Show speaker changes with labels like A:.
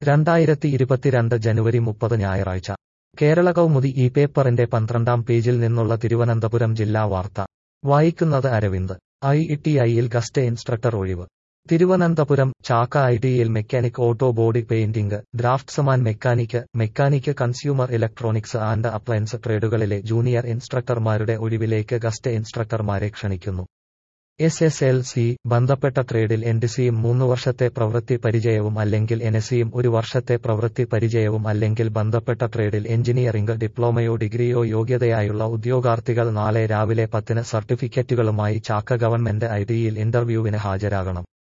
A: രണ്ടായിരത്തി ഇരുപത്തിരണ്ട് ജനുവരി മുപ്പത് ഞായറാഴ്ച കേരള കൗമുദി ഈ പേപ്പറിന്റെ പന്ത്രണ്ടാം പേജിൽ നിന്നുള്ള തിരുവനന്തപുരം ജില്ലാ വാർത്ത വായിക്കുന്നത് അരവിന്ദ് ഐ ടി ഐയിൽ ഗസ്റ്റ് ഇൻസ്ട്രക്ടർ ഒഴിവ് തിരുവനന്തപുരം ചാക്ക ഐ ടിയിൽ mechanic auto body painting draftsman mechanic mechanic consumer electronics and appliance ട്രേഡുകളിലെ ജൂനിയർ ഇൻസ്ട്രക്ടർമാരുടെ ഒഴിവിലേക്ക് ഗസ്റ്റ് ഇൻസ്ട്രക്ടർമാരെ ക്ഷണിക്കുന്നു എസ് എസ് എൽ സി ബന്ധപ്പെട്ട ട്രേഡിൽ എൻഡിസിയും മൂന്ന് വർഷത്തെ പ്രവൃത്തി പരിചയവും അല്ലെങ്കിൽ എൻഎസിയും ഒരു വർഷത്തെ പ്രവൃത്തി പരിചയവും അല്ലെങ്കിൽ ബന്ധപ്പെട്ട ട്രേഡിൽ എഞ്ചിനീയറിംഗ് ഡിപ്ലോമയോ ഡിഗ്രിയോ യോഗ്യതയായുള്ള ഉദ്യോഗാർത്ഥികൾ നാളെ രാവിലെ പത്തിന് സർട്ടിഫിക്കറ്റുകളുമായി ചാക്ക ഗവൺമെന്റ് ഐ ടിയിൽ ഇന്റർവ്യൂവിന് ഹാജരാകണം